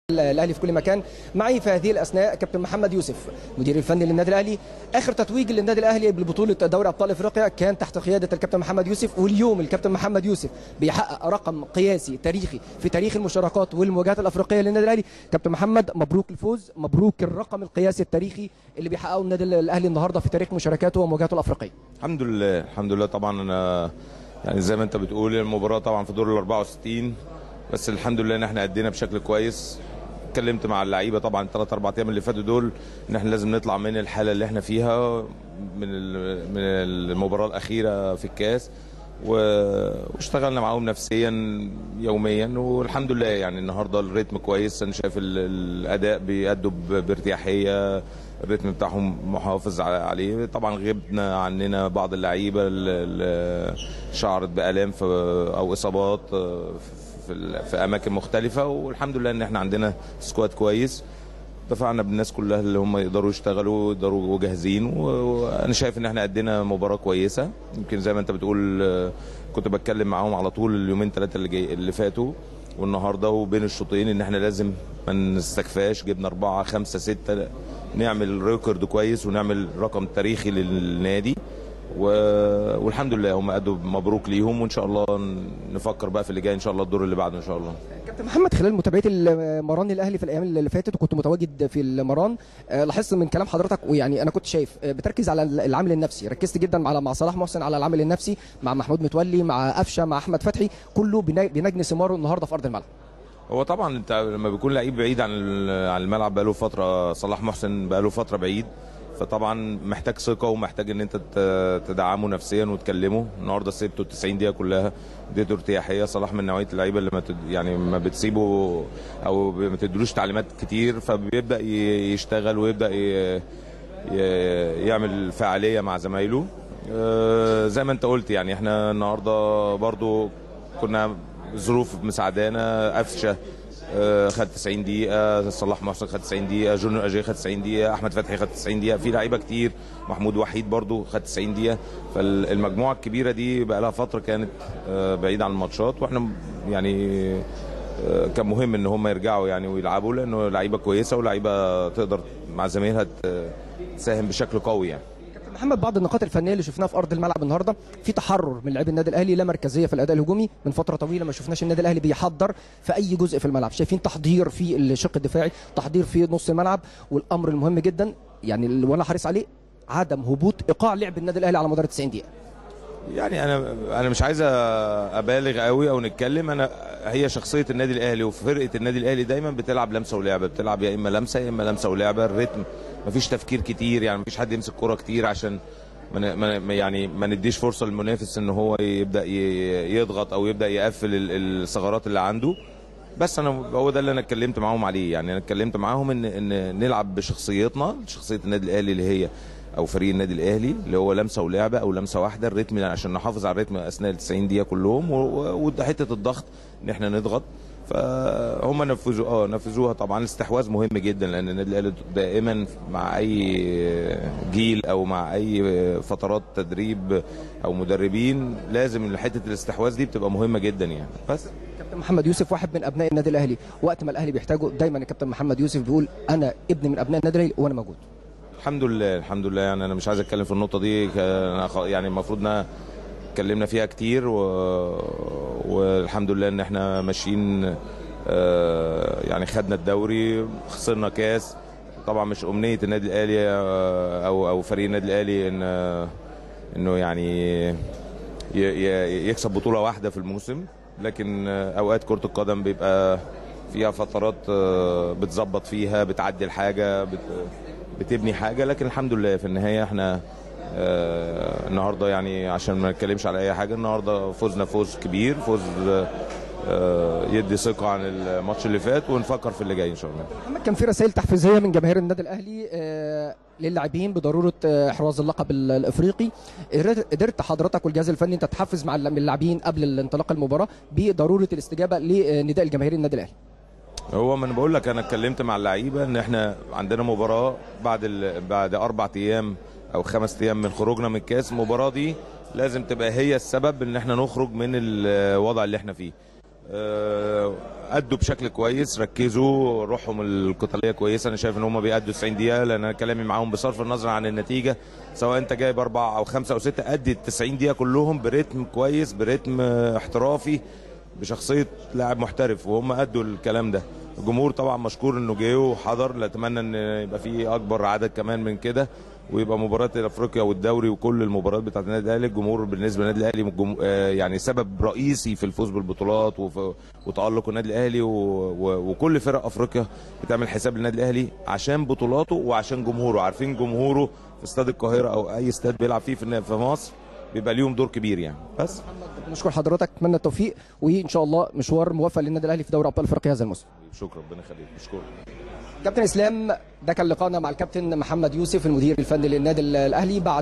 الاهلي في كل مكان معي في هذه الاثناء كابتن محمد يوسف مدير الفني للنادي الاهلي اخر تتويج للنادي الاهلي ببطوله دوري ابطال افريقيا كان تحت قياده الكابتن محمد يوسف واليوم الكابتن محمد يوسف بيحقق رقم قياسي تاريخي في تاريخ المشاركات والمواجهات الافريقيه للنادي الاهلي كابتن محمد مبروك الفوز مبروك الرقم القياسي التاريخي اللي بيحققه النادي الاهلي النهارده في تاريخ مشاركاته ومواجهاته الافريقيه الحمد لله الحمد لله طبعا انا يعني زي ما انت بتقول المباراه طبعا في دور ال 64 بس الحمد لله ان احنا ادينا بشكل كويس اتكلمت مع اللعيبه طبعا الثلاث اربع ايام اللي فاتوا دول ان احنا لازم نطلع من الحاله اللي احنا فيها من من المباراه الاخيره في الكاس واشتغلنا معاهم نفسيا يوميا والحمد لله يعني النهارده الريتم كويس انا شايف الاداء بيأدوا بارتياحيه الريتم بتاعهم محافظ عليه طبعا غبنا عننا بعض اللعيبه اللي شعرت بالام او اصابات في, في اماكن مختلفه والحمد لله ان احنا عندنا سكواد كويس دفعنا بالناس كلها اللي هم يقدروا يشتغلوا يقدروا جاهزين وانا شايف ان احنا ادينا مباراه كويسه يمكن زي ما انت بتقول كنت بتكلم معاهم على طول اليومين ثلاثه اللي جاي اللي فاتوا والنهارده وبين الشوطين ان احنا لازم ما نستكفاش جبنا أربعة خمسة ستة نعمل ريكورد كويس ونعمل رقم تاريخي للنادي و... والحمد لله هم ادوا مبروك ليهم وان شاء الله نفكر بقى في اللي جاي ان شاء الله الدور اللي بعده ان شاء الله كابتن محمد خلال متابعتي المران الاهلي في الايام اللي فاتت وكنت متواجد في المران لاحظت من كلام حضرتك ويعني انا كنت شايف بتركز على العامل النفسي ركزت جدا على مع صلاح محسن على العامل النفسي مع محمود متولي مع قفشه مع احمد فتحي كله بنجني ثماره النهارده في ارض الملعب هو طبعا انت لما بيكون لعيب بعيد عن عن الملعب بقاله فتره صلاح محسن بقاله فتره بعيد فطبعا محتاج ثقه ومحتاج ان انت تدعمه نفسيا وتكلمه النهارده سيبته ال 90 دقيقه كلها اديته ارتياحيه صلاح من نوعيه اللعيبه اللي ما تد... يعني ما بتسيبه او ما تدلوش تعليمات كتير فبيبدا يشتغل ويبدا ي... ي... يعمل فعاليه مع زمايله زي ما انت قلت يعني احنا النهارده برضو كنا ظروف مساعدانا قفشه خد 90 دقيقة صلاح محسن خد 90 دقيقة جونيور اجي خد 90 دقيقة أحمد فتحي خد 90 دقيقة في لعيبة كتير محمود وحيد برضو خد 90 دقيقة فالمجموعة الكبيرة دي بقى لها فترة كانت بعيدة عن الماتشات واحنا يعني كان مهم ان هم يرجعوا يعني ويلعبوا لانه لعيبة كويسة ولعيبة تقدر مع زمايلها تساهم بشكل قوي يعني محمد بعض النقاط الفنيه اللي شفناها في ارض الملعب النهارده في تحرر من لاعبي النادي الاهلي لا مركزيه في الاداء الهجومي من فتره طويله ما شفناش النادي الاهلي بيحضر في اي جزء في الملعب شايفين تحضير في الشق الدفاعي تحضير في نص الملعب والامر المهم جدا يعني اللي وانا حريص عليه عدم هبوط ايقاع لعب النادي الاهلي على مدار 90 دقيقه يعني انا انا مش عايز ابالغ قوي او نتكلم انا هي شخصيه النادي الاهلي وفرقه النادي الاهلي دايما بتلعب لمسه ولعبه بتلعب يا اما لمسه يا اما لمسه ولعبه الريتم مفيش تفكير كتير يعني مفيش حد يمسك كوره كتير عشان ما يعني ما نديش فرصه للمنافس ان هو يبدا يضغط او يبدا يقفل الثغرات اللي عنده بس انا هو ده اللي انا اتكلمت معاهم عليه يعني انا اتكلمت معاهم ان ان نلعب بشخصيتنا شخصيه النادي الاهلي اللي هي او فريق النادي الاهلي اللي هو لمسه ولعبه او لمسه واحده الريتم عشان نحافظ على الريتم اثناء ال 90 دقيقه كلهم وحته الضغط ان احنا نضغط فهم نفذوا اه نفذوها طبعا الاستحواذ مهم جدا لان النادي الاهلي دائما مع اي جيل او مع اي فترات تدريب او مدربين لازم حته الاستحواذ دي بتبقى مهمه جدا يعني بس كابتن محمد يوسف واحد من ابناء النادي الاهلي وقت ما الاهلي بيحتاجه دايما الكابتن محمد يوسف بيقول انا ابن من ابناء النادي الاهلي وانا موجود الحمد لله الحمد لله يعني انا مش عايز اتكلم في النقطه دي يعني المفروض ان اتكلمنا فيها كتير و... والحمد لله ان احنا ماشيين آه يعني خدنا الدوري خسرنا كاس طبعا مش امنيه النادي الاهلي او او فريق النادي الاهلي ان انه يعني ي... يكسب بطوله واحده في الموسم لكن اوقات كره القدم بيبقى فيها فترات بتظبط فيها بتعدل حاجه بت... بتبني حاجه لكن الحمد لله في النهايه احنا آه النهارده يعني عشان ما نتكلمش على اي حاجه النهارده فوزنا فوز كبير فوز آه يدي ثقه عن الماتش اللي فات ونفكر في اللي جاي ان شاء الله. محمد كان في رسائل تحفيزيه من جماهير النادي الاهلي آه للاعبين بضروره احراز اللقب الافريقي قدرت حضرتك والجهاز الفني انت تحفز مع اللاعبين قبل انطلاق المباراه بضروره الاستجابه لنداء الجماهير النادي الاهلي. هو ما انا بقول لك انا اتكلمت مع اللعيبه ان احنا عندنا مباراه بعد بعد اربع ايام او خمس ايام من خروجنا من الكاس المباراه دي لازم تبقى هي السبب ان احنا نخرج من الوضع اللي احنا فيه آه، ادوا بشكل كويس ركزوا روحهم القتاليه كويسه انا شايف ان هم بيأدوا 90 دقيقه لان انا كلامي معاهم بصرف النظر عن النتيجه سواء انت جايب اربعه او خمسه او سته ادي ال 90 دقيقه كلهم برتم كويس برتم آه، احترافي بشخصيه لاعب محترف وهم ادوا الكلام ده الجمهور طبعا مشكور انه جه وحضر اتمنى ان يبقى في اكبر عدد كمان من كده ويبقى مباراه افريقيا والدوري وكل المباريات بتاعت النادي الاهلي الجمهور بالنسبه للنادي الاهلي الجم- آه، يعني سبب رئيسي في الفوز بالبطولات وف- وتالق النادي الاهلي و... و... وكل فرق افريقيا بتعمل حساب للنادي الاهلي عشان بطولاته وعشان جمهوره عارفين جمهوره في استاد القاهره او اي استاد بيلعب فيه في في مصر بيبقى ليهم دور كبير يعني بس نشكر حضرتك اتمنى التوفيق وان شاء الله مشوار موفق للنادي الاهلي في دوري ابطال افريقيا هذا الموسم شكرا ربنا يخليك مشكور كابتن اسلام ده كان لقاءنا مع الكابتن محمد يوسف المدير الفني للنادي الاهلي بعد